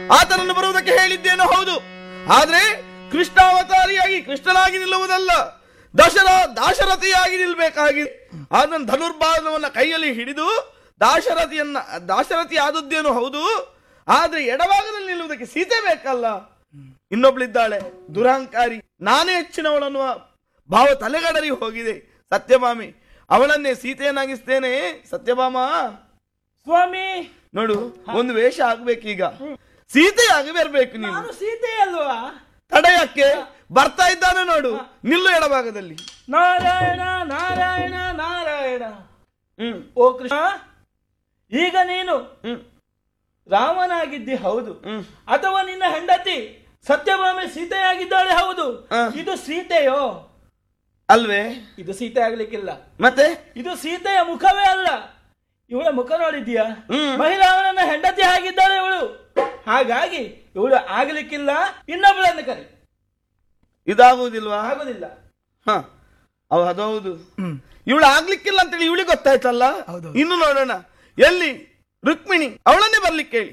ಆತನನ್ನು ಬರುವುದಕ್ಕೆ ಹೇಳಿದ್ದೇನು ಹೌದು ಆದ್ರೆ ಕೃಷ್ಣಾವತಾರಿಯಾಗಿ ಕೃಷ್ಣನಾಗಿ ನಿಲ್ಲುವುದಲ್ಲ ದಶರ ದಾಶರಥಿಯಾಗಿ ನಿಲ್ಬೇಕಾಗಿ ಆತನ ಧನುರ್ಬಾಣವನ್ನ ಕೈಯಲ್ಲಿ ಹಿಡಿದು ದಾಶರಥಿಯನ್ನ ದಾಶರಥಿ ಆದದ್ದೇನು ಹೌದು ಆದ್ರೆ ಎಡಭಾಗದಲ್ಲಿ ನಿಲ್ಲುವುದಕ್ಕೆ ಸೀತೆ ಬೇಕಲ್ಲ ಇನ್ನೊಬ್ಳಿದ್ದಾಳೆ ದುರಹಂಕಾರಿ ನಾನೇ ಹೆಚ್ಚಿನವಳನ್ನುವ ಭಾವ ತಲೆಗಡರಿ ಹೋಗಿದೆ ಸತ್ಯಭಾಮಿ ಅವಳನ್ನೇ ಸೀತೆಯನ್ನಾಗಿಸ್ತೇನೆ ಸತ್ಯಭಾಮ ಸ್ವಾಮಿ ನೋಡು ಒಂದು ವೇಷ ಆಗ್ಬೇಕೀಗ ಸೀತೆ ಆಗಿ ಬರ್ಬೇಕು ನೀನು ನಾನು ಸೀತೆ ಅಲ್ವಾ ತಡೆಯಕ್ಕೆ ಬರ್ತಾ ಇದ್ದಾನೆ ನೋಡು ನಿಲ್ಲು ಎಡಭಾಗದಲ್ಲಿ ನಾರಾಯಣ ನಾರಾಯಣ ನಾರಾಯಣ ಹ್ಮ್ ಓ ಕೃಷ್ಣ ಈಗ ನೀನು ಹ್ಮ್ ರಾಮನಾಗಿದ್ದಿ ಹೌದು ಹ್ಮ್ ಅಥವಾ ನಿನ್ನ ಹೆಂಡತಿ ಸತ್ಯಭಾಮೆ ಸೀತೆಯಾಗಿದ್ದಾಳೆ ಹೌದು ಆ. ಇದು ಸೀತೆಯೋ ಅಲ್ವೇ ಇದು ಸೀತೆ ಆಗ್ಲಿಕ್ಕಿಲ್ಲ ಮತ್ತೆ ಇದು ಸೀತೆಯ ಮುಖವೇ ಅಲ್ಲ ಇವಳ ಮುಖ ನೋಡಿದ್ಯಾ ಹ್ಮ್. ಮಹಿಳಾವನನ್ನ ಹೆಂಡತಿ ಆಗಿದ್ದಾಳೆ ಇವಳು ಹಾಗಾಗಿ ಇವಳು ಆಗ್ಲಿಕ್ಕಿಲ್ಲ ಇನ್ನೊಬ್ಬಳನ್ನು ಕರಿ ಇದಾಗುವುದಿಲ್ವಾ ಆಗುದಿಲ್ಲ ಹ ಅವ್ ಅದೌದು ಇವಳು ಆಗ್ಲಿಕ್ಕಿಲ್ಲ ಅಂತೇಳಿ ಇವಳಿಗೆ ಗೊತ್ತಾಯ್ತಲ್ಲ ಇನ್ನು ನೋಡೋಣ ಎಲ್ಲಿ ರುಕ್ಮಿಣಿ ಅವಳನ್ನೇ ಬರ್ಲಿಕ್ಕೆ ಹೇಳಿ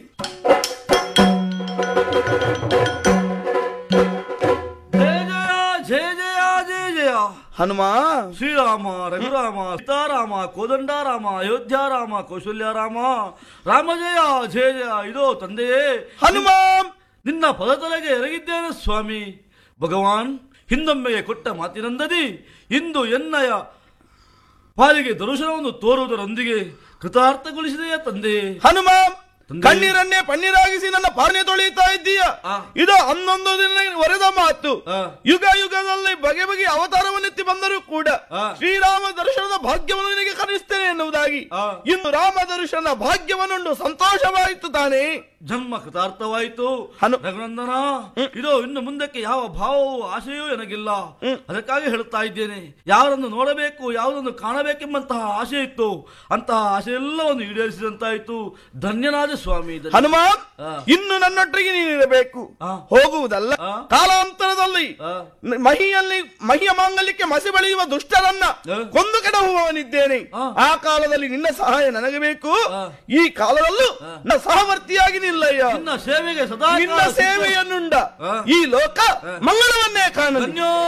ಜಯ ಜಯ ಜಯ ಜಯ ಜಯ ಹನುಮ ಶ್ರೀರಾಮ ರಘುರಾಮ ಸೀತಾರಾಮ ಕೋದಂಡರಾಮ ಅಯೋಧ್ಯಾರಾಮ ಕೌಶಲ್ಯರಾಮ ರಾಮ ಜಯ ಜಯ ಜಯ ಇದೋ ತಂದೆಯೇ ಹನುಮ ನಿನ್ನ ಪದತಲೆಗೆ ಎರಗಿದ್ದೇನೆ ಸ್ವಾಮಿ ಭಗವಾನ್ ಹಿಂದೊಮ್ಮೆಗೆ ಕೊಟ್ಟ ಮಾತಿನಂದದಿ ಇಂದು ಎನ್ನಯ ಪಾಲಿಗೆ ದರ್ಶನವನ್ನು ತೋರುವುದರೊಂದಿಗೆ ಕೃತಾರ್ಥಗೊಳಿಸಿದೆಯ ತಂದೆ ಹನುಮ ತಂದೆ. ಕಣ್ಣೀರನ್ನೇ ಪನ್ನೀರಾಗಿಸಿ ನನ್ನ ಪಾಲನೆ ತೊಳೆಯುತ್ತಾ ಇದ್ದೀಯ ಆ. ಇದು ಹನ್ನೊಂದು ದಿನ ಒರೆದ ಮಾತು ಆ. ಯುಗ ಯುಗದಲ್ಲಿ ಬಗೆ ಬಗೆ ಅವತಾರವನ್ನೆತ್ತಿ ಬಂದರೂ ಕೂಡ ಆ. ಶ್ರೀರಾಮ ದರ್ಶನದ ಭಾಗ್ಯವನ್ನು ನಿನಗೆ ಕಲಿಸ್ತೇನೆ ಎನ್ನುವುದಾಗಿ ಆ. ಇನ್ನು ರಾಮ ದರ್ಶನ ಭಾಗ್ಯವನ್ನುಂಡು ಸಂತೋಷವಾಯಿತು ತಾನೇ ಜನ್ಮ ಕೃತಾರ್ಥವಾಯಿತು ಹನು- ರಘುನಂದನ ಇದು ಇನ್ನು ಮುಂದಕ್ಕೆ ಯಾವ ಭಾವವೂ ಆಶೆಯೂ ನನಗಿಲ್ಲ ಅದಕ್ಕಾಗಿ ಹೇಳುತ್ತಾ ಇದ್ದೇನೆ ಯಾರನ್ನು ನೋಡಬೇಕು ಯಾವುದನ್ನು ಕಾಣಬೇಕೆಂಬಂತಹ ಆಸೆ ಇತ್ತು ಅಂತಹ ಆಸೆ ಎಲ್ಲವನ್ನು ಈಡೇರಿಸಿದಂತಾಯಿತು ಧನ್ಯನಾದ ಸ್ವಾಮಿ ಧನ್ಯ- ಹನುಮ ಆ. ಇನ್ನು ನನ್ನೊಟ್ಟಿಗೆ ನೀನಿರಬೇಕು ಆ. ಹೋಗುವುದಲ್ಲ ಆ. ಕಾಲಾಂತರದಲ್ಲಿ ಆ. ನ- ಮಹಿಯಲ್ಲಿ ಮಹಿಯ ಮಾಂಗಲ್ಯಕ್ಕೆ ಮಸಿ ಬಳಿಯುವ ದುಷ್ಟರನ್ನ ಆ. ಕೊಂದು ಕೆಡಹುವವನಿದ್ದೇನೆ ಆ. ಆ ಕಾಲದಲ್ಲಿ ನಿನ್ನ ಸಹಾಯ ನನಗೆ ಬೇಕು ಆ. ಈ ಕಾಲದಲ್ಲೂ ನ ಸಹವರ್ತಿಯಾಗಿ ನಿಲ್ಲಯ್ಯ ನಿನ್ನ ಸೇವೆಗೆ ಸದಾ ನಿನ್ನ ಕಾಲ ಸಿದ್ಧ. ಸೇವೆಯನ್ನುಂಡ ಆ. ಈ ಲೋಕ ಮಂಗಳವನ್ನೇ ಕಾಣಲಿ ಧನ್ಯೋ